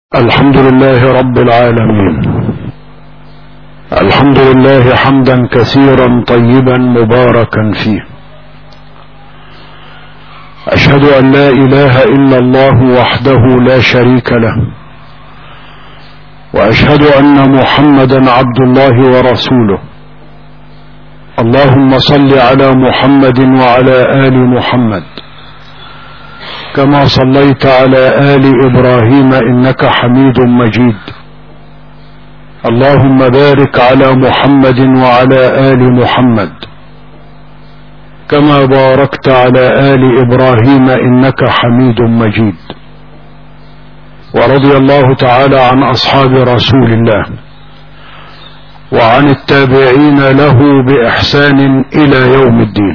الحمد لله رب العالمين الحمد لله حمدا كثيرا طيبا مباركا فيه اشهد ان لا اله الا الله وحده لا شريك له واشهد ان محمدا عبد الله ورسوله اللهم صل على محمد وعلى ال محمد كما صليت على آل إبراهيم إنك حميد مجيد اللهم بارك على محمد وعلى آل محمد كما باركت على آل إبراهيم إنك حميد مجيد ورضي الله تعالى عن أصحاب رسول الله وعن التابعين له بإحسان إلى يوم الدين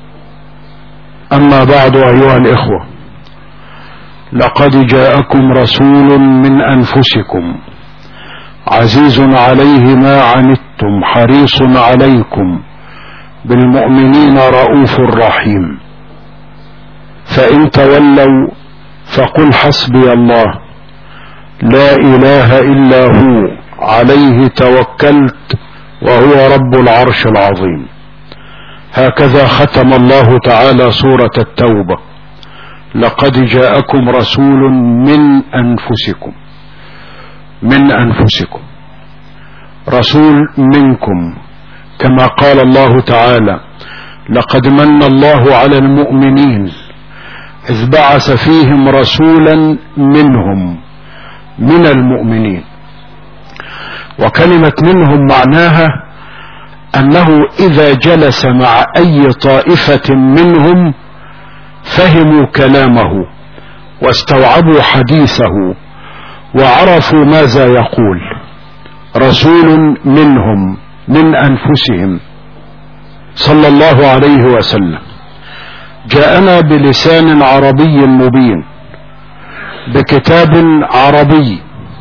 أما بعد أيها الإخوة لقد جاءكم رسول من انفسكم عزيز عليه ما عنتم حريص عليكم بالمؤمنين رؤوف رحيم فان تولوا فقل حسبي الله لا اله الا هو عليه توكلت وهو رب العرش العظيم هكذا ختم الله تعالى سوره التوبه لقد جاءكم رسول من انفسكم من انفسكم رسول منكم كما قال الله تعالى لقد من الله على المؤمنين اذ بعث فيهم رسولا منهم من المؤمنين وكلمه منهم معناها انه اذا جلس مع اي طائفه منهم فهموا كلامه واستوعبوا حديثه وعرفوا ماذا يقول رسول منهم من انفسهم صلى الله عليه وسلم جاءنا بلسان عربي مبين بكتاب عربي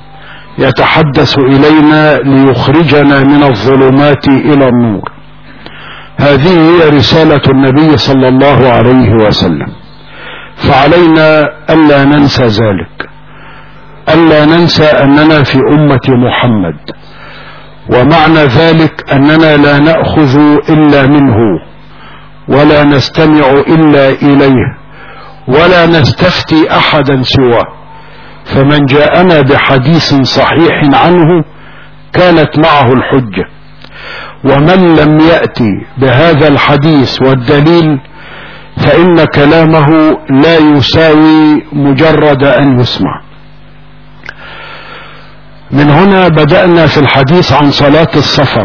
يتحدث الينا ليخرجنا من الظلمات الى النور هذه هي رسالة النبي صلى الله عليه وسلم فعلينا ألا ننسى ذلك ألا ننسى أننا في أمة محمد ومعنى ذلك أننا لا نأخذ إلا منه ولا نستمع إلا إليه ولا نستفتي أحدا سواه فمن جاءنا بحديث صحيح عنه كانت معه الحجه ومن لم يأتي بهذا الحديث والدليل فإن كلامه لا يساوي مجرد أن يسمع من هنا بدأنا في الحديث عن صلاة السفر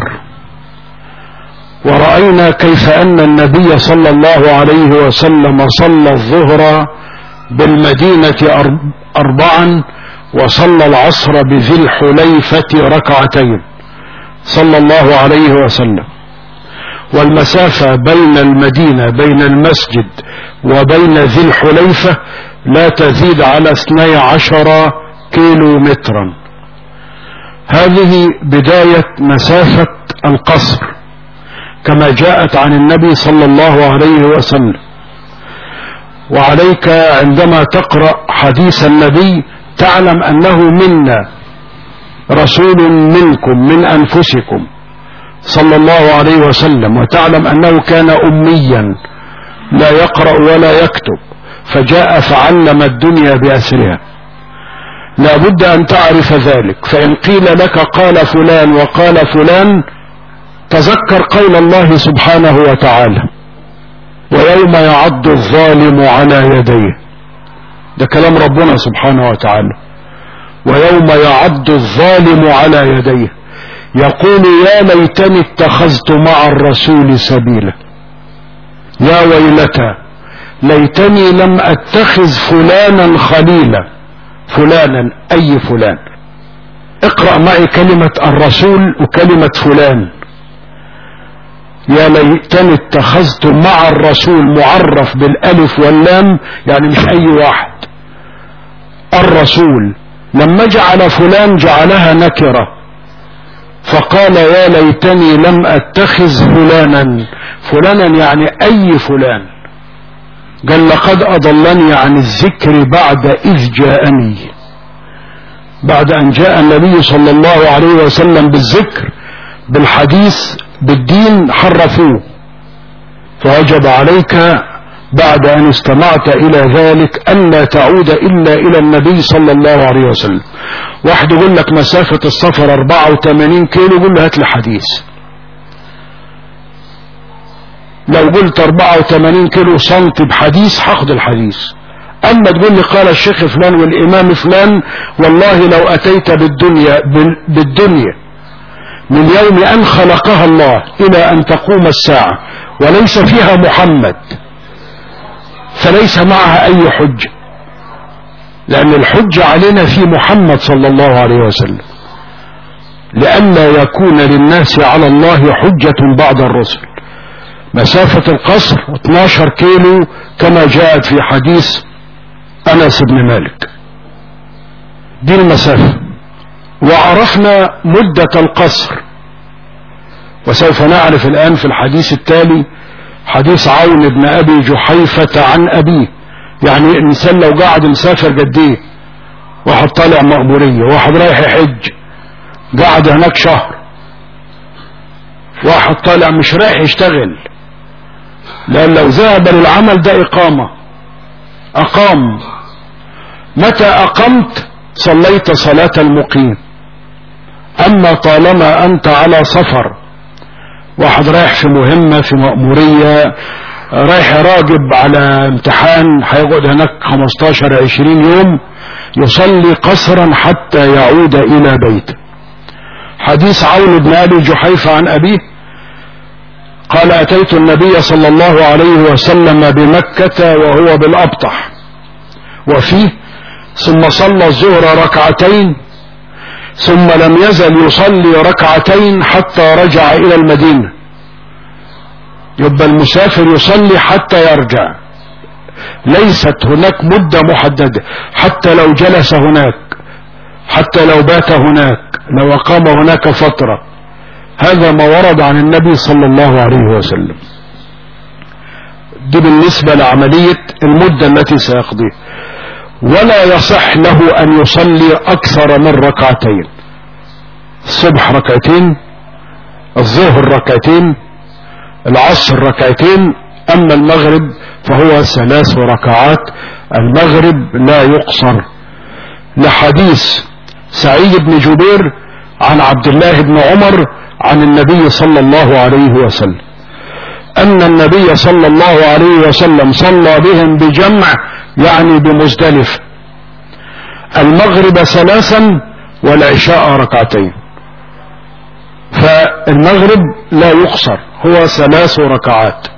ورأينا كيف أن النبي صلى الله عليه وسلم صلى الظهر بالمدينة أربعا وصلى العصر بذي الحليفة ركعتين صلى الله عليه وسلم والمسافة بين المدينة بين المسجد وبين ذي الحليفة لا تزيد على اثني عشر كيلو مترا هذه بداية مسافة القصر كما جاءت عن النبي صلى الله عليه وسلم وعليك عندما تقرأ حديث النبي تعلم أنه منا رسول منكم من انفسكم صلى الله عليه وسلم وتعلم انه كان اميا لا يقرا ولا يكتب فجاء فعلم الدنيا باسرها لا بد ان تعرف ذلك فان قيل لك قال فلان وقال فلان تذكر قول الله سبحانه وتعالى ويوم يعض الظالم على يديه ده كلام ربنا سبحانه وتعالى ويوم يعض الظالم على يديه يقول يا ليتني اتخذت مع الرسول سبيلا يا ويلتى ليتني لم اتخذ فلانا خليلا فلانا اي فلان اقرأ معي كلمة الرسول وكلمة فلان يا ليتني اتخذت مع الرسول معرف بالالف واللام يعني مش اي واحد الرسول لما جعل فلان جعلها نكرة فقال يا ليتني لم اتخذ فلانا فلانا يعني اي فلان قال لقد اضلني عن الذكر بعد اذ جاءني بعد أن جاء النبي صلى الله عليه وسلم بالذكر بالحديث بالدين حرفوه فوجب عليك بعد أن استمعت إلى ذلك ألا تعود إلا إلى النبي صلى الله عليه وسلم واحد يقول لك مسافة السفر 84 كيلو يقول له هات لي حديث لو قلت 84 كيلو سنتي بحديث هاخد الحديث اما تقول لي قال الشيخ فلان والامام فلان والله لو اتيت بالدنيا بالدنيا من يوم ان خلقها الله الى ان تقوم الساعة وليس فيها محمد فليس معها اي حجة لان الحجة علينا في محمد صلى الله عليه وسلم لئلا يكون للناس على الله حجة بعد الرسل مسافة القصر 12 كيلو كما جاءت في حديث أنس بن مالك دي المسافة وعرفنا مدة القصر وسوف نعرف الآن في الحديث التالي حديث عون بن أبي جحيفة عن أبيه يعني الإنسان لو قاعد مسافر قد ايه واحد طالع مقبورية واحد رايح يحج قاعد هناك شهر واحد طالع مش رايح يشتغل لأن لو ذهب للعمل ده إقامة أقام متى أقمت صليت صلاة المقيم أما طالما أنت على سفر واحد رايح في مهمة في مأمورية رايح راجب على امتحان هيقعد هناك 15 20 يوم يصلي قصرا حتى يعود إلى بيته حديث عون بن أبي جحيفة عن أبيه قال أتيت النبي صلى الله عليه وسلم بمكة وهو بالأبطح وفيه ثم صلى الظهر ركعتين ثم لم يزل يصلي ركعتين حتى رجع إلى المدينة يبقى المسافر يصلي حتى يرجع ليست هناك مدة محددة حتى لو جلس هناك حتى لو بات هناك لو أقام هناك فترة هذا ما ورد عن النبي صلى الله عليه وسلم دي بالنسبة لعملية المدة التي سيقضيها ولا يصح له أن يصلي أكثر من ركعتين الصبح ركعتين الظهر ركعتين العصر ركعتين أما المغرب فهو ثلاث ركعات المغرب لا يقصر لحديث سعيد بن جبير عن عبد الله بن عمر عن النبي صلى الله عليه وسلم أن النبي صلى الله عليه وسلم صلى بهم بجمع يعني بمزدلف المغرب ثلاثا والعشاء ركعتين فالمغرب لا يقصر هو ثلاث ركعات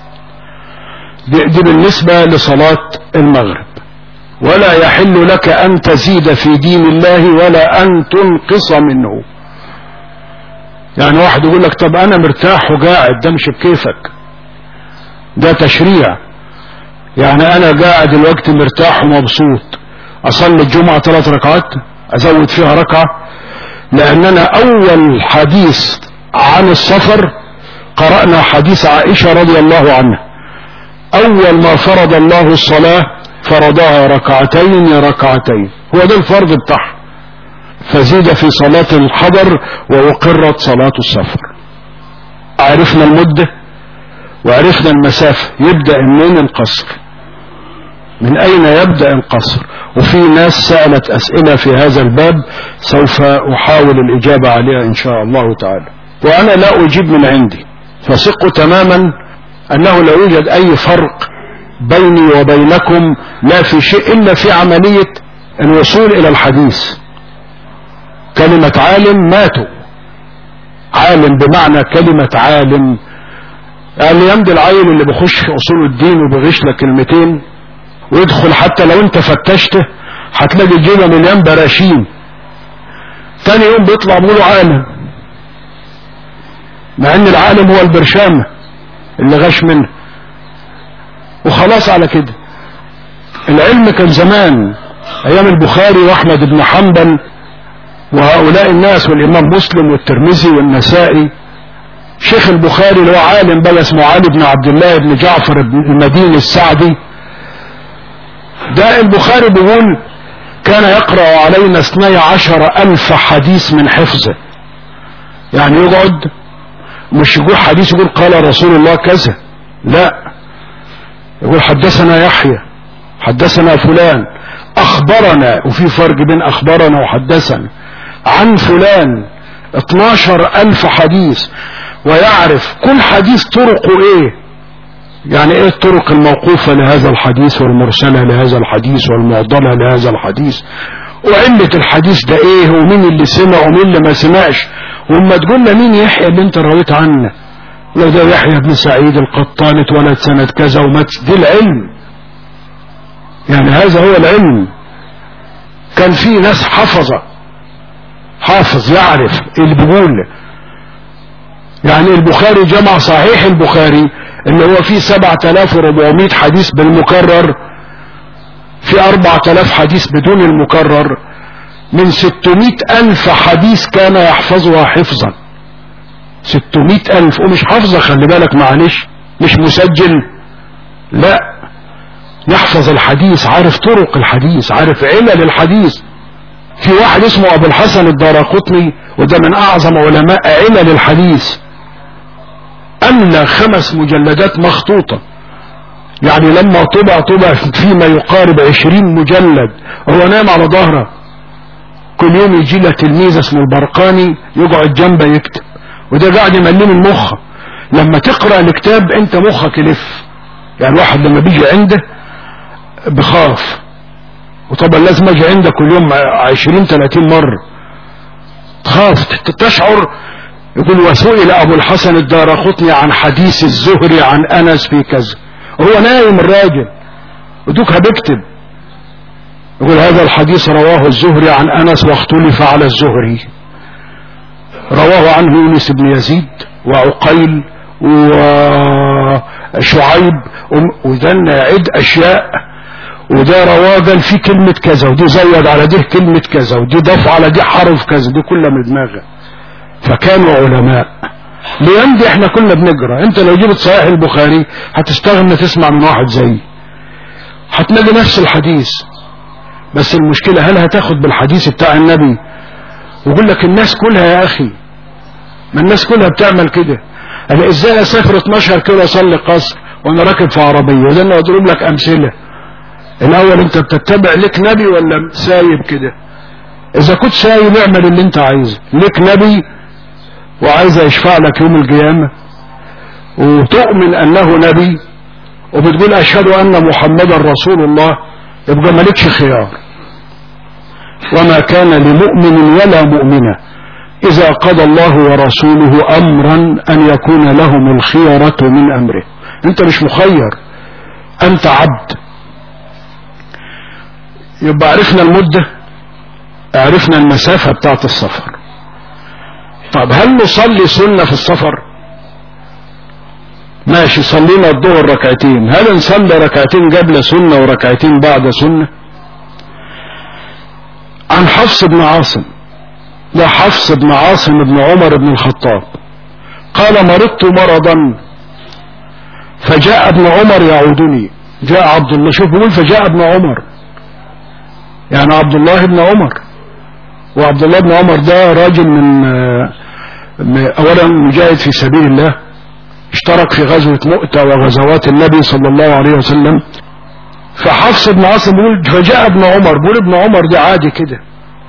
دي بالنسبة لصلاة المغرب ولا يحل لك أن تزيد في دين الله ولا أن تنقص منه يعني واحد يقول لك طب أنا مرتاح وقاعد ده مش بكيفك ده تشريع يعني أنا قاعد الوقت مرتاح ومبسوط أصلي الجمعة ثلاث ركعات أزود فيها ركعة لأننا أول حديث عن السفر قرأنا حديث عائشة رضي الله عنها أول ما فرض الله الصلاة فرضها ركعتين ركعتين هو ده الفرض بتاعها فزيد في صلاة الحضر وأقرت صلاة السفر عرفنا المدة وعرفنا المسافة يبدأ منين القصر من أين يبدأ القصر وفي ناس سألت أسئلة في هذا الباب سوف أحاول الإجابة عليها إن شاء الله تعالى وأنا لا أجيب من عندي فثقوا تماما أنه لا يوجد أي فرق بيني وبينكم لا في شيء إلا في عملية الوصول إلى الحديث كلمة عالم ماتوا عالم بمعنى كلمة عالم قال لي يمضي العيل اللي بيخش في أصول الدين وبيغش لك كلمتين ويدخل حتى لو انت فتشته هتلاقي جيبه مليان براشيم تاني يوم بيطلع بيقولوا عالم مع ان العالم هو البرشامة اللي غش منه وخلاص على كده العلم كان زمان ايام البخاري واحمد بن حنبل وهؤلاء الناس والامام مسلم والترمذي والنسائي شيخ البخاري اللي هو عالم بقى اسمه علي بن عبد الله بن جعفر بن المديني السعدي ده البخاري بيقول كان يقرأ علينا اثني عشر ألف حديث من حفظه يعني يقعد مش يقول حديث يقول قال رسول الله كذا لا يقول حدثنا يحيى حدثنا فلان أخبرنا وفي فرق بين أخبرنا وحدثنا عن فلان 12 ألف حديث ويعرف كل حديث طرقه ايه يعني ايه الطرق الموقوفة لهذا الحديث والمرسلة لهذا الحديث والمعضلة لهذا الحديث وعلة الحديث ده ايه ومين اللي سمع ومين اللي ما سمعش وما تقول لنا مين يحيى اللي انت رويت عنه لو ده يحيى بن سعيد القطان اتولد سنة كذا ومات دي العلم يعني هذا هو العلم كان في ناس حفظة حافظ يعرف اللي بيقول يعني البخاري جمع صحيح البخاري اللي هو فيه 7400 حديث بالمكرر في 4000 حديث بدون المكرر من 600 ألف حديث كان يحفظها حفظا 600 ألف ومش حافظة خلي بالك معلش مش مسجل لا يحفظ الحديث عارف طرق الحديث عارف علل الحديث في واحد اسمه ابو الحسن الدارقطني وده من اعظم علماء علل الحديث املى خمس مجلدات مخطوطة يعني لما طبع طبع فيما يقارب عشرين مجلد هو نام على ظهره كل يوم يجي له تلميذ اسمه البرقاني يقعد جنبه يكتب وده قاعد يملم المخ لما تقرأ الكتاب انت مخك يلف يعني الواحد لما بيجي عنده بخاف وطبعا لازم اجي عندك كل يوم عشرين تلاتين مرة تخاف تشعر يقول وسئل ابو الحسن الدارقطني عن حديث الزهري عن انس في كذا هو نايم الراجل ودوكها بيكتب يقول هذا الحديث رواه الزهري عن انس واختلف على الزهري رواه عنه يونس بن يزيد وعقيل وشعيب وده يعد اشياء وده رواه في كلمة كذا ودي زود على دي كلمة كذا ودي ضاف على دي حرف كذا دي كلها من دماغه فكانوا علماء ليمدي احنا كنا بنقرا انت لو جبت صحيح البخاري هتستغنى تسمع من واحد زي هتلاقي نفس الحديث بس المشكلة هل هتاخد بالحديث بتاع النبي ويقول لك الناس كلها يا اخي ما الناس كلها بتعمل كده انا ازاي اسافر 12 كيلو اصلي قصر وانا راكب في عربية وده انا اضرب لك امثلة الاول انت بتتبع لك نبي ولا سايب كده اذا كنت سايب اعمل اللي انت عايزه لك نبي وعايز يشفع لك يوم القيامة وتؤمن انه نبي وبتقول اشهد ان محمدا رسول الله يبقى مالكش خيار وما كان لمؤمن ولا مؤمنة اذا قضى الله ورسوله امرا ان يكون لهم الخيرة من امره انت مش مخير انت عبد يبقى عرفنا المدة عرفنا المسافة بتاعت السفر طب هل نصلي سنة في السفر ماشي صلينا الظهر ركعتين هل نصلي ركعتين قبل سنة وركعتين بعد سنة عن حفص بن عاصم ده حفص بن عاصم بن عمر بن الخطاب قال مرضت مرضا فجاء ابن عمر يعودني جاء عبد الله شوف بيقول فجاء ابن عمر يعني عبد الله بن عمر وعبد الله بن عمر ده راجل من اولا مجاهد في سبيل الله اشترك في غزوة مؤتة وغزوات النبي صلى الله عليه وسلم فحفص بن عاصم بيقول فجاء ابن عمر بيقول ابن عمر ده عادي كده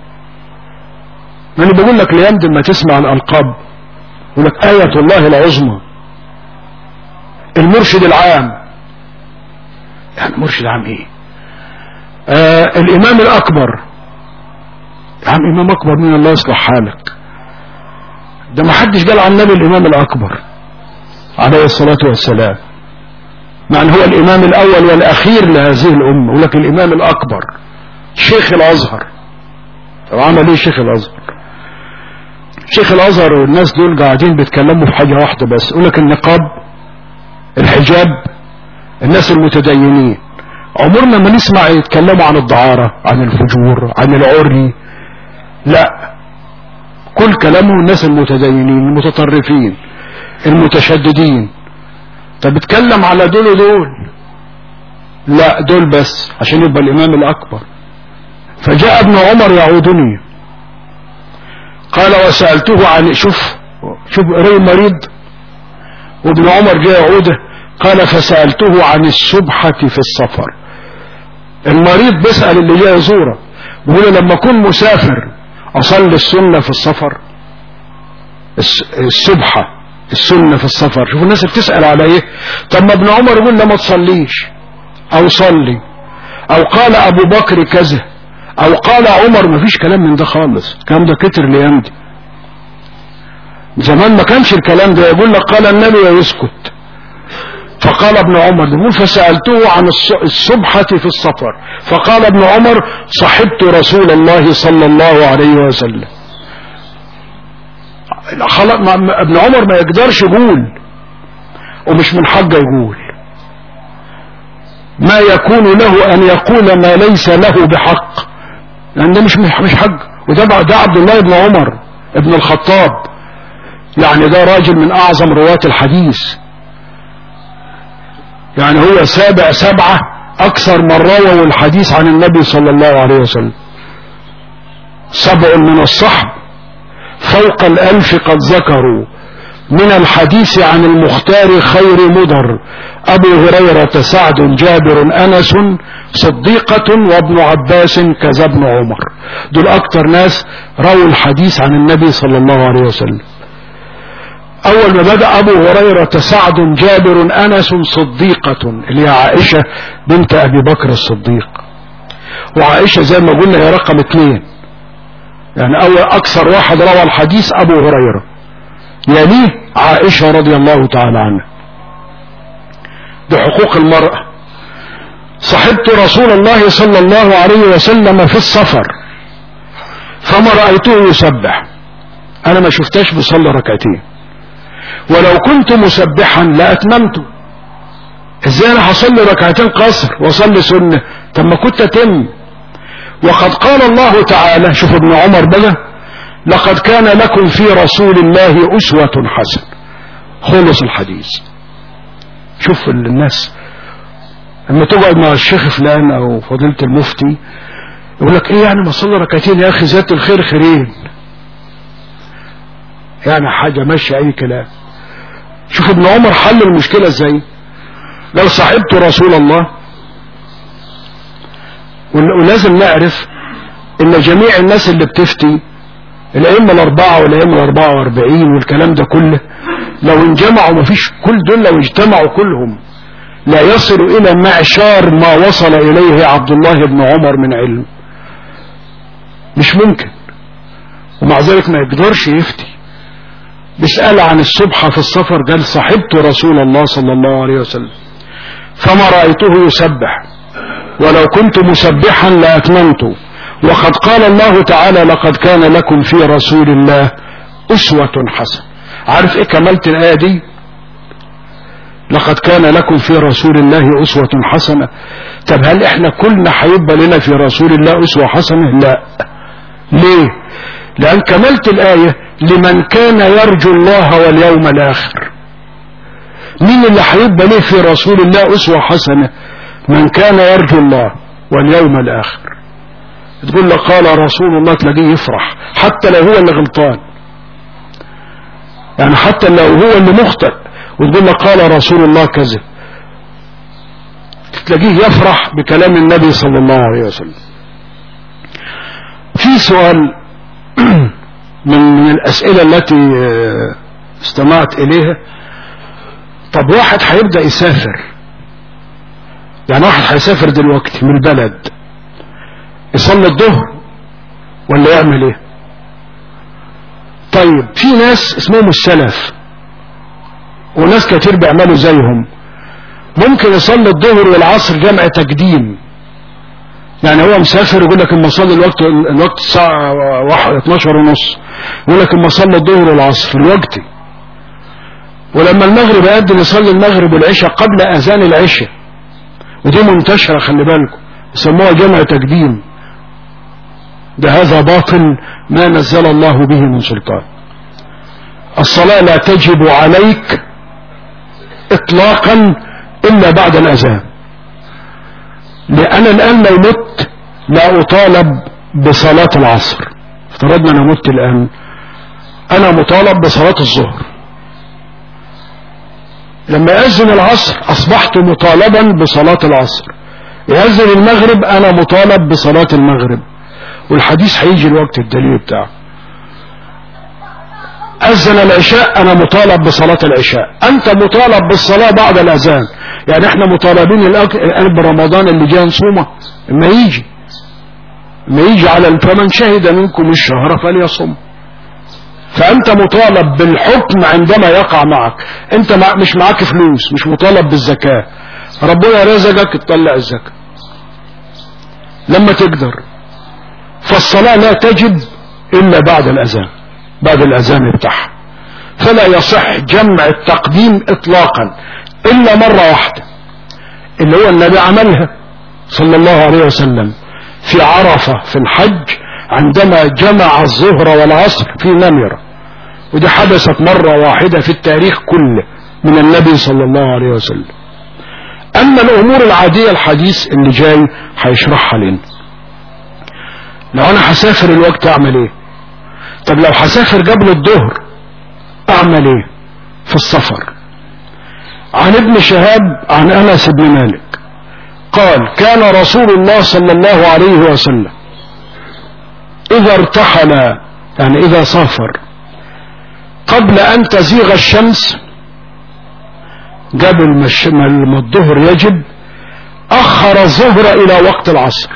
انا بقول لك ليمد ما تسمع الالقاب يقول لك آية الله العظمى المرشد العام يعني مرشد عام ايه آه الامام الاكبر يا عم امام اكبر من الله يصلح حالك ده ما حدش قال عن النبي الامام الاكبر عليه الصلاة والسلام مع ان هو الامام الاول والاخير لهذه الامة ولكن الامام الاكبر شيخ الازهر طب عمل ايه شيخ الازهر شيخ الازهر والناس دول قاعدين بيتكلموا في حاجة واحدة بس يقول لك النقاب الحجاب الناس المتدينين عمرنا ما نسمع يتكلموا عن الدعارة عن الفجور عن العري لا كل كلامه الناس المتدينين المتطرفين المتشددين طب اتكلم على دول ودول لا دول بس عشان يبقى الامام الاكبر فجاء ابن عمر يعودني قال وسألته عن شوف شوف ري مريض وابن عمر جاء يعوده قال فسألته عن السبحة في السفر المريض بيسأل اللي جاي يزوره بيقول لما اكون مسافر اصلي السنة في السفر السبحة السنة في السفر شوف الناس بتسأل على ايه طب ما ابن عمر يقول لا ما تصليش او صلي او قال ابو بكر كذا او قال عمر ما فيش كلام من ده خالص الكلام ده كتر الايام دي زمان ما كانش الكلام ده يقول لك قال النبي ويسكت فقال ابن عمر يقول فسألته عن السبحة في السفر فقال ابن عمر صحبت رسول الله صلى الله عليه وسلم ابن عمر ما يقدرش يقول ومش من حقه يقول ما يكون له ان يقول ما ليس له بحق لان ده مش مش حق وده ده عبد الله بن عمر ابن الخطاب يعني ده راجل من اعظم رواة الحديث يعني هو سابع سبعة اكثر من رووا الحديث عن النبي صلى الله عليه وسلم سبع من الصحب فوق الالف قد ذكروا من الحديث عن المختار خير مدر ابو هريرة سعد جابر انس صديقة وابن عباس كذا ابن عمر دول اكتر ناس رووا الحديث عن النبي صلى الله عليه وسلم اول ما بدأ ابو هريرة سعد جابر انس صديقة اللي هي عائشة بنت ابي بكر الصديق وعائشة زي ما قلنا هي رقم اثنين يعني اول اكثر واحد روى الحديث ابو هريرة يليه عائشة رضي الله تعالى عنها بحقوق المرأة صحبت رسول الله صلى الله عليه وسلم في السفر فما رأيته يسبح انا ما شفتاش بيصلي ركعتين ولو كنت مسبحا لاتممت ازاي انا هصلي ركعتين قصر واصلي سنة طب ما كنت اتم وقد قال الله تعالى شوف ابن عمر بقى لقد كان لكم في رسول الله اسوة حسنة خلص الحديث شوف الناس لما تقعد مع الشيخ فلان او فضيلة المفتي يقول لك ايه يعني ما صلي ركعتين يا اخي ذات الخير خيرين يعني حاجة ماشية اي كلام شوف ابن عمر حل المشكلة ازاي لو صاحبت رسول الله ولازم نعرف ان جميع الناس اللي بتفتي الائمة الاربعة والائمة الاربعة واربعين والكلام ده كله لو انجمعوا مفيش كل دول لو اجتمعوا كلهم لا يصل الى معشار ما وصل اليه عبد الله بن عمر من علم مش ممكن ومع ذلك ما يقدرش يفتي بيسأل عن السبحة في السفر قال صحبت رسول الله صلى الله عليه وسلم فما رأيته يسبح ولو كنت مسبحا لأتممت وقد قال الله تعالى لقد كان لكم في رسول الله أسوة حسنة عارف ايه كملت الآية دي لقد كان لكم في رسول الله أسوة حسنة طب هل احنا كلنا هيبقى لنا في رسول الله أسوة حسنة لا ليه لأن كملت الآية لمن كان يرجو الله واليوم الآخر مين اللي هيبقى ليه في رسول الله أسوة حسنة من كان يرجو الله واليوم الآخر تقول له قال رسول الله تلاقيه يفرح حتى لو هو اللي غلطان يعني حتى لو هو اللي مخطئ وتقول له قال رسول الله كذا تلاقيه يفرح بكلام النبي صلى الله عليه وسلم في سؤال من من الأسئلة التي استمعت إليها طب واحد هيبدأ يسافر يعني واحد هيسافر دلوقتي من البلد يصلي الظهر ولا يعمل ايه طيب في ناس اسمهم السلف وناس كتير بيعملوا زيهم ممكن يصلي الظهر والعصر جمع تقديم يعني هو مسافر يقول لك اما اصلي الوقت الوقت الساعه 12 ونص يقول لك اما اصلي الظهر والعصر في الوقت ولما المغرب يأذن يصلي المغرب والعشاء قبل اذان العشاء ودي منتشره خلي بالكم يسموها جمع تقديم ده هذا باطل ما نزل الله به من سلطان الصلاة لا تجب عليك اطلاقا الا بعد الاذان لان الان لو مت لا أطالب بصلاة العصر افترضنا أنا مت الآن أنا مطالب بصلاة الظهر لما يأذن العصر أصبحت مطالبا بصلاة العصر يأذن المغرب أنا مطالب بصلاة المغرب والحديث هيجي الوقت الدليل بتاعه أذن العشاء أنا مطالب بصلاة العشاء أنت مطالب بالصلاة بعد الأذان يعني احنا مطالبين الآن برمضان اللي جاي نصومه ما يجي ما يجي على فمن شهد منكم الشهر فليصم فأنت مطالب بالحكم عندما يقع معك أنت مع مش معاك فلوس مش مطالب بالزكاة ربنا رزقك تطلع الزكاة لما تقدر فالصلاة لا تجب إلا بعد الأذان بعد الأذان بتاعها فلا يصح جمع التقديم إطلاقا إلا مرة واحدة اللي هو النبي عملها صلى الله عليه وسلم في عرفة في الحج عندما جمع الظهر والعصر في نمرة ودي حدثت مرة واحدة في التاريخ كله من النبي صلى الله عليه وسلم أما الأمور العادية الحديث اللي جاي هيشرحها لنا لو أنا هسافر الوقت أعمل إيه طب لو هسافر قبل الظهر أعمل إيه في السفر عن ابن شهاب عن أنس بن مالك قال كان رسول الله صلى الله عليه وسلم إذا ارتحل يعني إذا سافر قبل أن تزيغ الشمس قبل ما الظهر يجب أخر الظهر إلى وقت العصر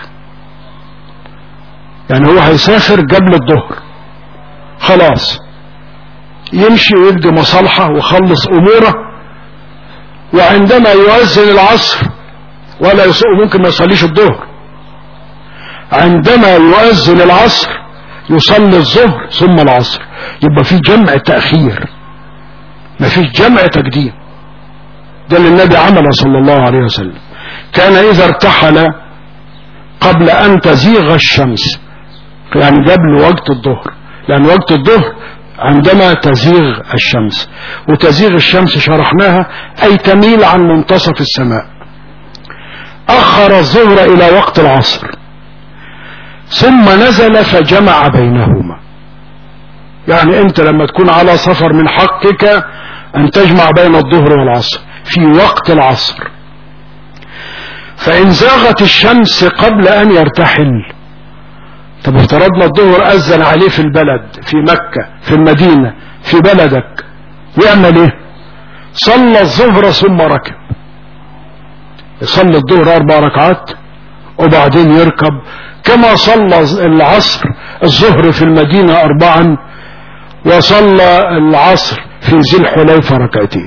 يعني هو هيسافر قبل الظهر خلاص يمشي ويبدي مصالحه وخلص أموره وعندما يؤذن العصر ولا ممكن ما يصليش الظهر عندما يؤذن العصر يصلي الظهر ثم العصر يبقى في جمع تأخير ما فيش جمع تقديم ده اللي النبي عمله صلى الله عليه وسلم كان إذا ارتحل قبل أن تزيغ الشمس يعني قبل وقت الظهر لأن وقت الظهر عندما تزيغ الشمس وتزيغ الشمس شرحناها أي تميل عن منتصف السماء أخر الظهر إلى وقت العصر ثم نزل فجمع بينهما يعني أنت لما تكون على سفر من حقك أن تجمع بين الظهر والعصر في وقت العصر فإن زاغت الشمس قبل أن يرتحل طب افترضنا الظهر أذن عليه في البلد في مكة في المدينة في بلدك يعمل ايه صلى الظهر ثم ركب يصلي الظهر أربع ركعات وبعدين يركب كما صلى العصر الظهر في المدينة أربعا وصلى العصر في ذي الحليفة ركعتين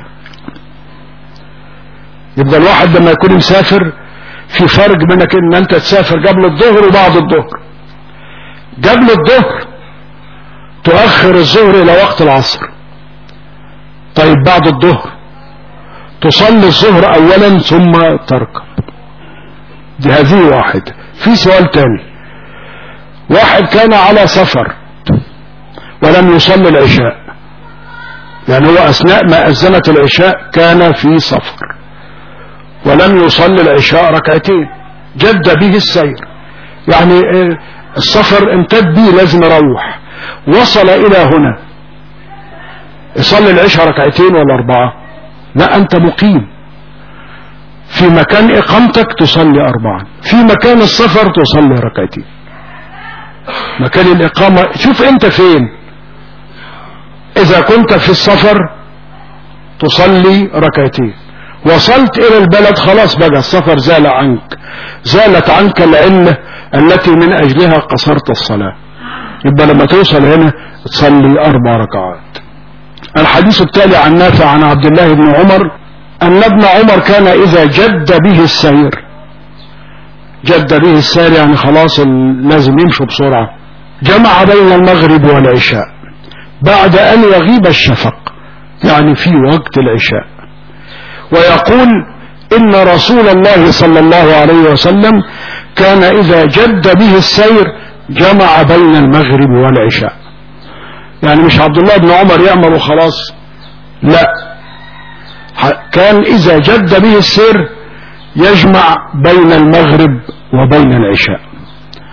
يبقى الواحد لما يكون مسافر في فرق بينك ان انت تسافر قبل الظهر وبعد الظهر قبل الظهر تؤخر الظهر الى وقت العصر طيب بعد الظهر تصلي الظهر اولا ثم تركب دي هذه واحدة في سؤال تاني واحد كان على سفر ولم يصلي العشاء يعني هو اثناء ما اذنت العشاء كان في سفر ولم يصلي العشاء ركعتين جد به السير يعني السفر امتد به لازم يروح وصل الى هنا يصلي العشاء ركعتين ولا اربعة لا انت مقيم في مكان اقامتك تصلي اربعا في مكان السفر تصلي ركعتين مكان الاقامة شوف انت فين اذا كنت في السفر تصلي ركعتين وصلت الى البلد خلاص بقى السفر زال عنك زالت عنك العلة التي من اجلها قصرت الصلاة يبقى لما توصل هنا تصلي اربع ركعات الحديث التالي عن نافع عن عبد الله بن عمر ان ابن عمر كان اذا جد به السير جد به السير يعني خلاص لازم يمشوا بسرعة جمع بين المغرب والعشاء بعد ان يغيب الشفق يعني في وقت العشاء ويقول إن رسول الله صلى الله عليه وسلم كان إذا جد به السير جمع بين المغرب والعشاء يعني مش عبد الله بن عمر يعمل وخلاص لا كان إذا جد به السير يجمع بين المغرب وبين العشاء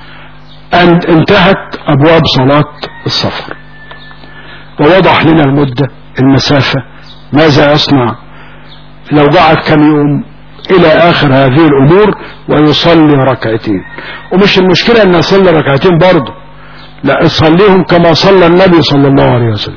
أن انتهت أبواب صلاة السفر ووضح لنا المدة المسافة ماذا يصنع لو قعد كم يوم إلى آخر هذه الأمور ويصلي ركعتين ومش المشكلة أن يصلي ركعتين برضه لا يصليهم كما صلى النبي صلى الله عليه وسلم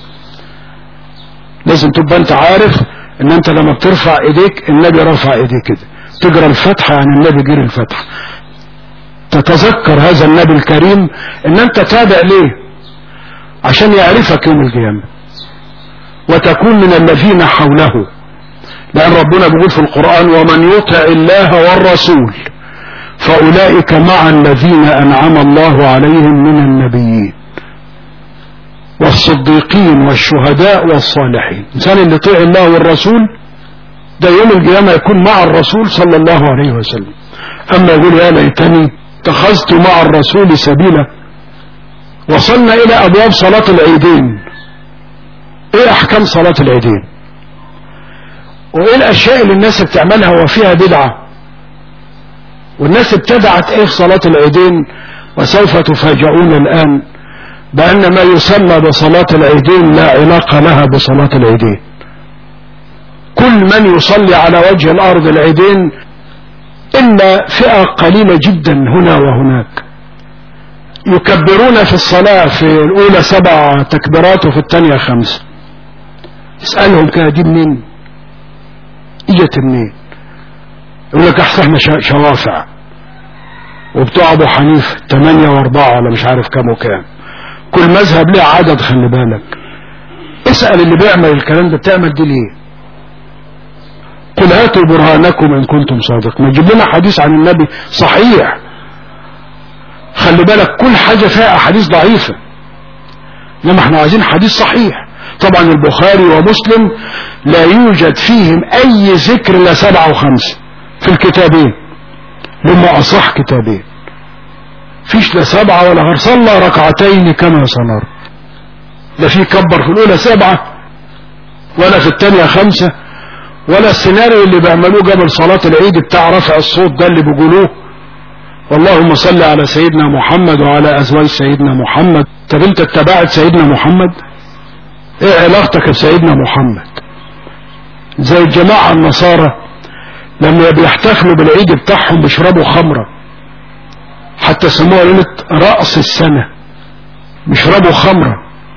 لازم تبقى انت عارف ان انت لما بترفع ايديك النبي رفع ايديه كده تقرا الفتحة يعني النبي جري الفتحة تتذكر هذا النبي الكريم ان انت تابع ليه عشان يعرفك يوم القيامة وتكون من الذين حوله لأن ربنا بيقول في القرآن ومن يطع الله والرسول فأولئك مع الذين أنعم الله عليهم من النبيين والصديقين والشهداء والصالحين إنسان اللي طيع الله والرسول ده يوم القيامة يكون مع الرسول صلى الله عليه وسلم أما يقول يا ليتني اتخذت مع الرسول سبيلا وصلنا إلى أبواب صلاة العيدين إيه أحكام صلاة العيدين وإيه الأشياء اللي الناس بتعملها وفيها بدعة والناس ابتدعت إيه في صلاة العيدين وسوف تفاجؤون الآن بأن ما يسمى بصلاة العيدين لا علاقة لها بصلاة العيدين كل من يصلي على وجه الأرض العيدين إلا فئة قليلة جدا هنا وهناك يكبرون في الصلاة في الأولى سبع تكبيرات وفي الثانية خمس اسألهم كده دي منين اجت منين يقول لك احسن احنا شوافع وبتوع ابو حنيفه ثمانية واربعة ولا مش عارف كام وكام كل مذهب ليه عدد خلي بالك اسأل اللي بيعمل الكلام ده بتعمل دي ليه قل هاتوا برهانكم ان كنتم صادق ما تجيب لنا حديث عن النبي صحيح خلي بالك كل حاجة فيها احاديث ضعيفة لما احنا عايزين حديث صحيح طبعا البخاري ومسلم لا يوجد فيهم اي ذكر الا سبعة وخمسة في الكتابين لما اصح كتابين فيش لا سبعة ولا غير صلى ركعتين كما سنر لا في كبر في الاولى سبعة ولا في الثانية خمسة ولا السيناريو اللي بيعملوه قبل صلاة العيد بتاع رفع الصوت ده اللي بيقولوه اللهم صل على سيدنا محمد وعلى ازواج سيدنا محمد طب انت اتبعت سيدنا محمد ايه علاقتك بسيدنا محمد زي الجماعة النصارى لما بيحتفلوا بالعيد بتاعهم بيشربوا خمرة حتى سموها ليلة رأس السنة بيشربوا خمرة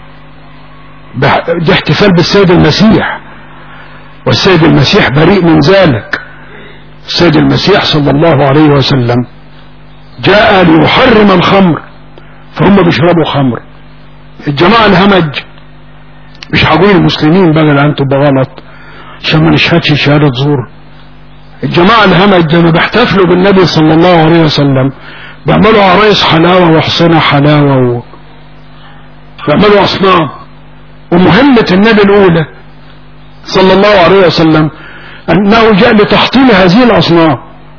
ده احتفال بالسيد المسيح والسيد المسيح بريء من ذلك السيد المسيح صلى الله عليه وسلم جاء ليحرم الخمر فهم بيشربوا خمر الجماعة الهمج مش هقول المسلمين بقى الان تبقى غلط عشان ما نشهدش شهادة زور الجماعة الهمج لما بيحتفلوا بالنبي صلى الله عليه وسلم بيعملوا عرايس حلاوة وحصنة حلاوة و... بيعملوا أصنام ومهمة النبي الأولى صلى الله عليه وسلم أنه جاء لتحطيم هذه الأصنام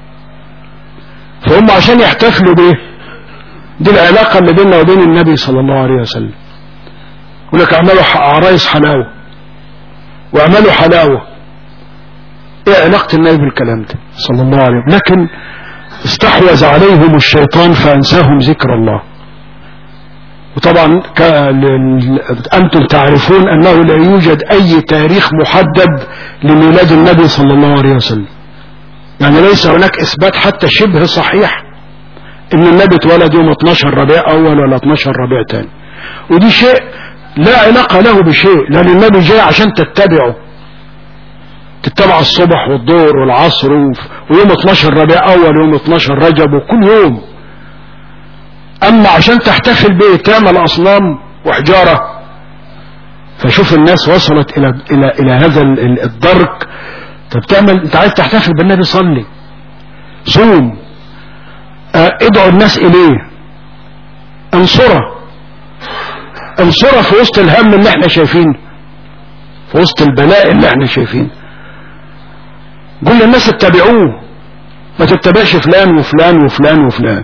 فهم عشان يحتفلوا به دي العلاقة اللي بيننا وبين النبي صلى الله عليه وسلم يقول لك اعملوا عرايس حلاوة واعملوا حلاوة ايه علاقة النبي بالكلام ده صلى الله عليه وسلم لكن استحوذ عليهم الشيطان فانساهم ذكر الله وطبعا أنتم تعرفون أنه لا يوجد أي تاريخ محدد لميلاد النبي صلى الله عليه وسلم يعني ليس هناك إثبات حتى شبه صحيح إن النبي اتولد يوم 12 ربيع أول ولا 12 ربيع تاني ودي شيء لا علاقة له بشيء لأن النبي جاي عشان تتبعه تتبع الصبح والظهر والعصر ويوم 12 ربيع أول ويوم 12 رجب وكل يوم أما عشان تحتفل به تعمل أصنام وحجارة فشوف الناس وصلت إلى إلى إلى هذا الدرك طب تعمل أنت عايز تحتفل بالنبي صلي صوم اه ادعو الناس إليه انصره انصره في وسط الهم اللي احنا شايفينه في وسط البلاء اللي احنا شايفينه قول للناس اتبعوه ما تتبعش فلان وفلان وفلان وفلان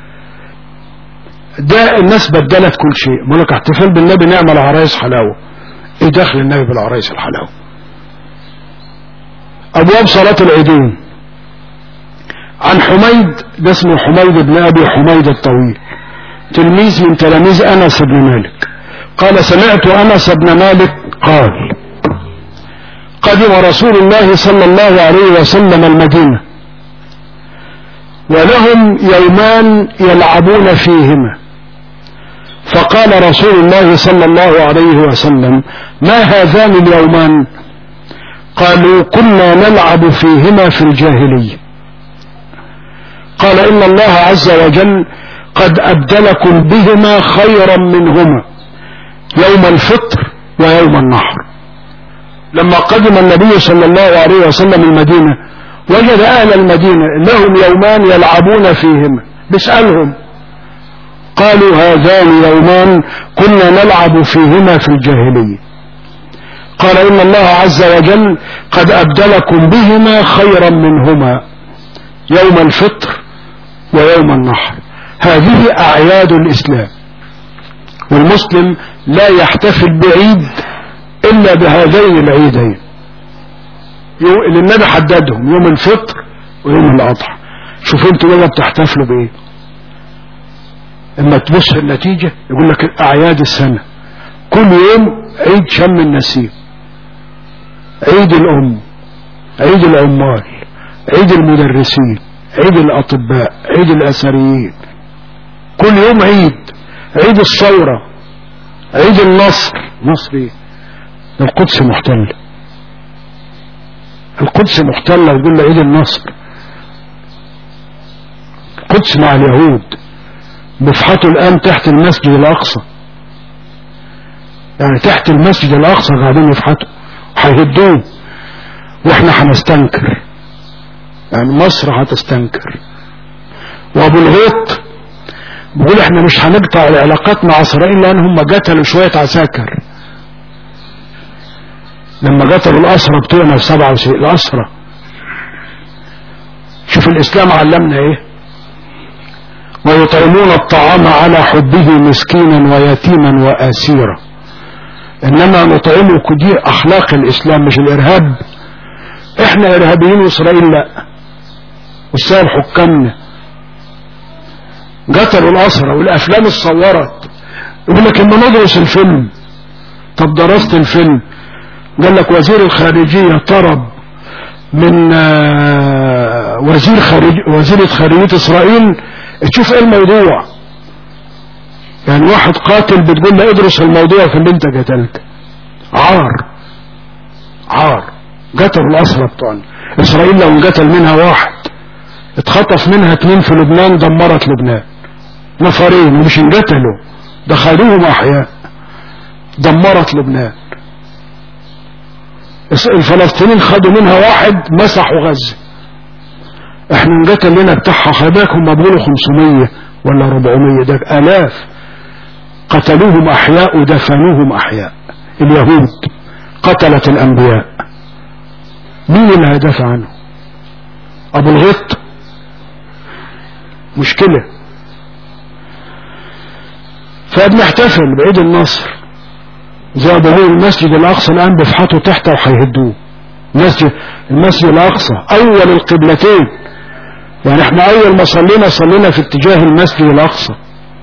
ده الناس بدلت كل شيء بقول لك احتفال بالنبي نعمل عرايس حلاوه ايه دخل النبي بالعرايس الحلاوه ابواب صلاه العيدين عن حميد ده اسمه حميد بن ابي حميد الطويل تلميذ من تلاميذ أنس بن مالك قال سمعت أنس بن مالك قال قدم رسول الله صلى الله عليه وسلم المدينة ولهم يومان يلعبون فيهما فقال رسول الله صلى الله عليه وسلم ما هذان اليومان قالوا كنا نلعب فيهما في الجاهلية قال إن الله عز وجل قد أبدلكم بهما خيرا منهما يوم الفطر ويوم النحر لما قدم النبي صلى الله عليه وسلم المدينة وجد أهل المدينة لهم يومان يلعبون فيهما بيسألهم قالوا هذان يومان كنا نلعب فيهما في الجاهلية قال إن الله عز وجل قد أبدلكم بهما خيرا منهما يوم الفطر ويوم النحر هذه أعياد الإسلام والمسلم لا يحتفل بعيد إلا بهذين العيدين اللي النبي حددهم يوم الفطر ويوم الأضحى شوفوا انتوا بقى بتحتفلوا بإيه اما تبص في النتيجة يقول لك أعياد السنة كل يوم عيد شم النسيم عيد الأم عيد العمال عيد المدرسين عيد الأطباء عيد الأثريين كل يوم عيد عيد الثورة عيد النصر نصر ايه القدس محتلة القدس محتلة ويقول له عيد النصر القدس مع اليهود بفحته الآن تحت المسجد الأقصى يعني تحت المسجد الأقصى قاعدين يفحتوا هيهدوه واحنا هنستنكر يعني مصر هتستنكر وابو الغيط بيقول احنا مش هنقطع العلاقات مع اسرائيل لان هم قتلوا شوية عساكر لما قتلوا الاسرى بتوعنا في 97 الاسرى شوف الاسلام علمنا ايه ويطعمون الطعام على حبه مسكينا ويتيما واسيرا انما نطعمك دي اخلاق الاسلام مش الارهاب احنا ارهابيين واسرائيل لا والسائل حكامنا قتلوا الاسرى والافلام اتصورت يقول لك اما ندرس الفيلم طب درست الفيلم قال لك وزير الخارجية طلب من وزير خارج وزيرة خارجية اسرائيل تشوف ايه الموضوع يعني واحد قاتل بتقول له ادرس الموضوع في اللي انت قتلت عار عار قتلوا الاسرى بتوعنا اسرائيل لو قتل منها واحد اتخطف منها اتنين في لبنان دمرت لبنان نفرين ومش انقتلوا ده خدوهم احياء دمرت لبنان الفلسطينيين خدوا منها واحد مسحوا غزة احنا انقتل لنا بتاعها خباك هم بيقولوا 500 ولا 400 ده الاف قتلوهم احياء ودفنوهم احياء اليهود قتلت الانبياء مين اللي هيدافع عنه ابو الغط مشكلة فبنحتفل بعيد النصر زي ما بقول المسجد الاقصى الان بفحته تحته وهيهدوه المسجد المسجد الاقصى اول القبلتين يعني احنا اول ما صلينا صلينا في اتجاه المسجد الاقصى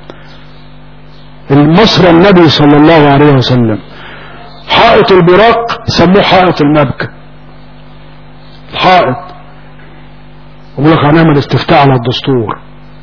المصر النبي صلى الله عليه وسلم حائط البراق سموه حائط المبكى الحائط يقول لك هنعمل استفتاء على الدستور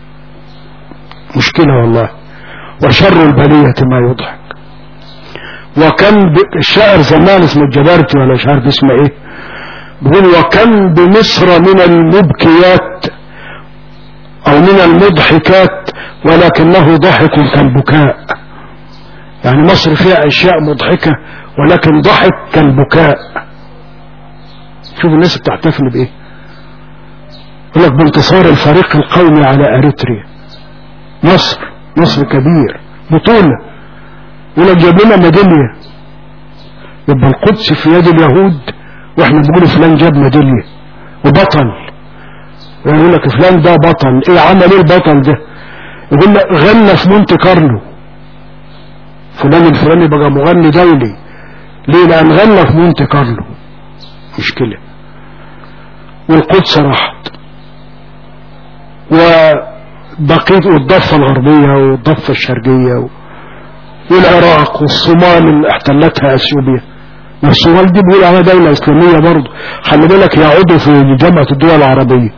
مشكلة والله وشر البلية ما يضحك وكم الشاعر زمان اسمه الجبارتي ولا مش عارف اسمه ايه بيقول وكم بمصر من المبكيات او من المضحكات ولكنه ضحك كالبكاء يعني مصر فيها اشياء مضحكة ولكن ضحك كالبكاء شوف الناس بتحتفل بايه يقول لك بانتصار الفريق القومي على اريتريا مصر مصر كبير بطولة يقول لك جاب لنا ميدالية يبقى القدس في يد اليهود واحنا بنقول فلان جاب ميدالية وبطل يعني يقول لك فلان ده بطل ايه عمل ايه البطل ده يقول لك غنى في مونte كارلو فلان الفلاني بقى مغني دولي ليه لان غنى في مونte كارلو مشكلة والقدس راحت بقيت والضفة الغربية والضفة الشرقية والعراق والصومال اللي احتلتها اثيوبيا ما الصومال دي بيقول عليها دولة اسلامية برضه خلي بالك يعودوا في جامعة الدول العربية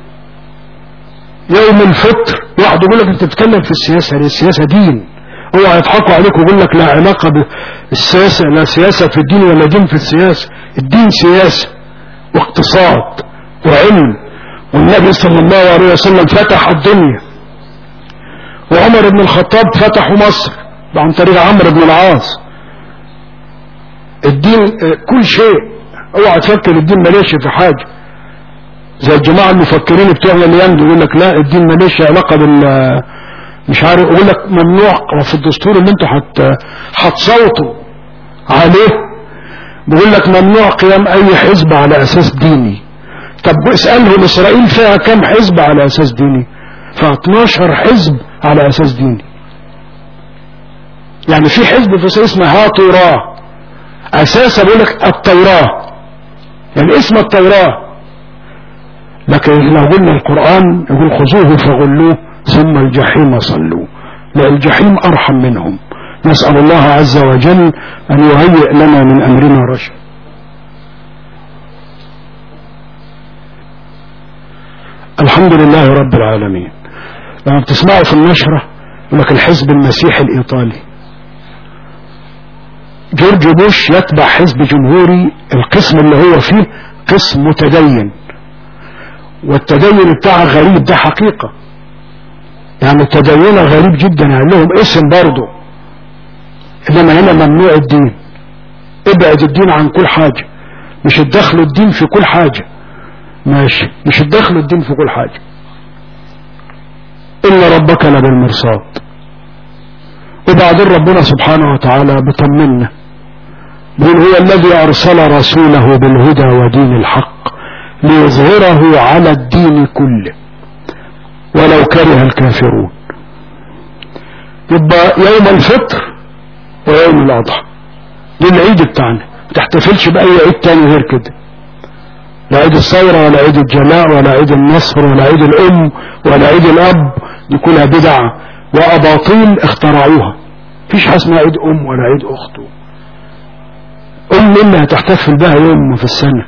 يوم الفطر واحد يقول لك انت بتتكلم في السياسة ليه السياسة دين هو هيضحكوا عليك ويقول لك لا علاقة بالسياسة لا سياسة في الدين ولا دين في السياسة الدين سياسة واقتصاد وعلم والنبي صلى الله عليه وسلم فتح الدنيا وعمر بن الخطاب فتحوا مصر عن طريق عمرو بن العاص الدين كل شيء اوعى تفكر الدين ماليش في حاجة زي الجماعة المفكرين بتوعنا اللي يمدوا يقول لك لا الدين ماليش علاقة بال مش عارف يقول لك ممنوع في الدستور اللي انتوا حت هتصوتوا عليه بيقول لك ممنوع قيام اي حزب على اساس ديني طب اسألهم اسرائيل فيها كم حزب على اساس ديني فيها 12 حزب على اساس ديني يعني في حزب في اسرائيل اسمه هاتوراه اساسا بيقول لك التوراة يعني اسم التوراة لكن لو قلنا القرآن يقول خذوه فغلوه ثم الجحيم صلوا لا الجحيم ارحم منهم نسأل الله عز وجل ان يهيئ لنا من امرنا رشد الحمد لله رب العالمين لما بتسمعوا في النشرة يقول لك الحزب المسيحي الايطالي جورج بوش يتبع حزب جمهوري القسم اللي هو فيه قسم متدين والتدين بتاعه غريب ده حقيقة يعني التدين غريب جدا يعني لهم اسم برضه انما هنا ممنوع الدين ابعد الدين عن كل حاجة مش الدخل الدين في كل حاجة ماشي مش الدخل الدين في كل حاجة إن ربك لبالمرصاد وبعدين ربنا سبحانه وتعالى بطمنا بيقول هو الذي أرسل رسوله بالهدى ودين الحق ليظهره على الدين كله ولو كره الكافرون يبقى يوم الفطر ويوم الأضحى دي العيد بتاعنا ما تحتفلش بأي عيد تاني غير كده لا عيد الثورة ولا عيد الجلاء ولا عيد النصر ولا عيد الأم ولا عيد الأب دي كلها بدع وأباطيل اخترعوها مفيش حاجة اسمها عيد أم ولا عيد أخت أم اللي هتحتفل بها يوم في السنة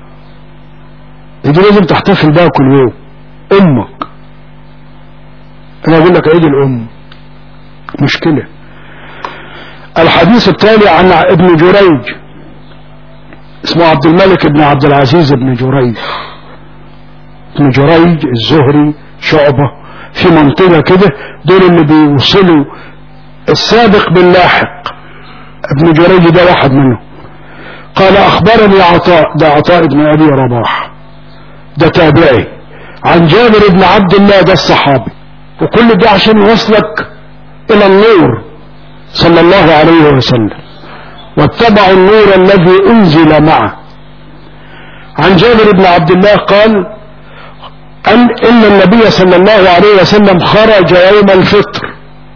دي لازم تحتفل بها كل يوم أمك أنا أقول لك عيد الأم مشكلة الحديث التالي عن ابن جريج اسمه عبد الملك بن عبد العزيز بن جريج ابن جريج الزهري شعبة في منطقة كده دول اللي بيوصلوا السابق باللاحق ابن جريج ده واحد منهم قال اخبرني عطاء ده عطاء بن ابي رباح ده تابعي عن جابر بن عبد الله ده الصحابي وكل ده عشان يوصلك الى النور صلى الله عليه وسلم واتبعوا النور الذي انزل معه عن جابر بن عبد الله قال أن إن النبي صلى الله عليه وسلم خرج يوم الفطر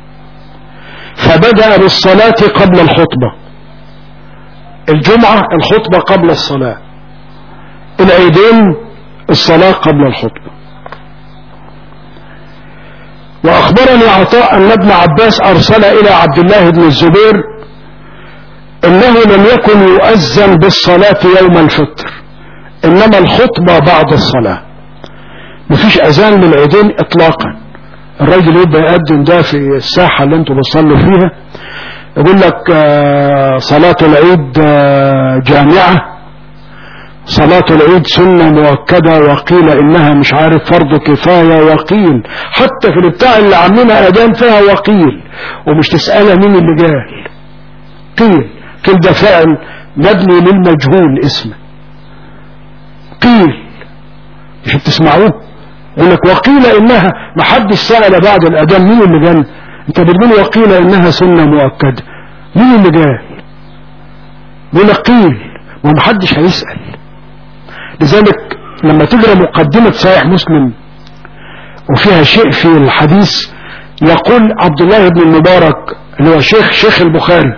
فبدأ بالصلاة قبل الخطبة الجمعة الخطبة قبل الصلاة العيدين الصلاة قبل الخطبة وأخبرني عطاء أن ابن عباس أرسل إلى عبد الله بن الزبير إنه لم يكن يؤذن بالصلاة يوم الفطر إنما الخطبة بعد الصلاة مفيش أذان للعيدين إطلاقا الراجل يبقى يقدم ده في الساحة اللي انتوا بتصلوا فيها يقول لك آه صلاة العيد آه جامعة صلاة العيد سنة مؤكدة وقيل انها مش عارف فرض كفاية وقيل حتى في البتاع اللي عاملينها اذان فيها وقيل ومش تسألها مين اللي جال قيل قيل ده فعل مبني للمجهول اسمه قيل مش بتسمعوه يقول لك وقيل انها ما حدش سأل بعد الاذان مين اللي جال انت بتقول وقيل انها سنة مؤكدة مين اللي جال بيقول لك قيل ومحدش هيسأل لذلك لما تقرا مقدمة صحيح مسلم وفيها شيء في الحديث يقول عبد الله بن المبارك اللي هو شيخ شيخ البخاري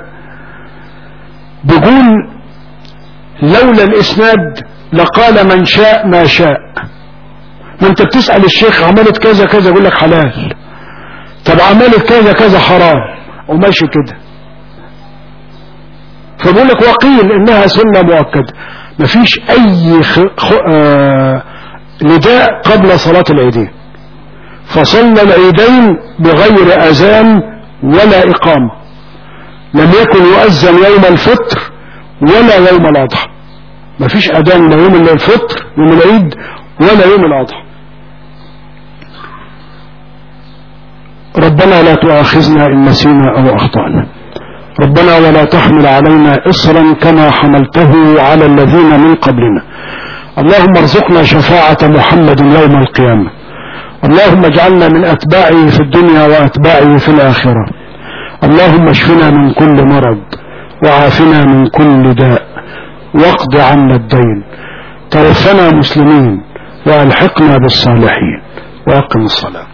بيقول لولا الاسناد لقال من شاء ما شاء ما انت بتسأل الشيخ عملت كذا كذا يقول لك حلال طب عملت كذا كذا حرام وماشي كده فبقول لك وقيل انها سنة مؤكدة مفيش اي خ... خ... آه... نداء قبل صلاة العيدين فصلنا العيدين بغير اذان ولا اقامة لم يكن يؤذن يوم الفطر ولا يوم الاضحى مفيش اذان لا يوم الفطر يوم العيد ولا يوم الاضحى ربنا لا تؤاخذنا ان نسينا او اخطانا ربنا ولا تحمل علينا إصرا كما حملته على الذين من قبلنا اللهم ارزقنا شفاعة محمد يوم القيامة اللهم اجعلنا من أتباعه في الدنيا وأتباعه في الآخرة اللهم اشفنا من كل مرض وعافنا من كل داء واقض عنا الدين توفنا مسلمين وألحقنا بالصالحين وأقم الصلاة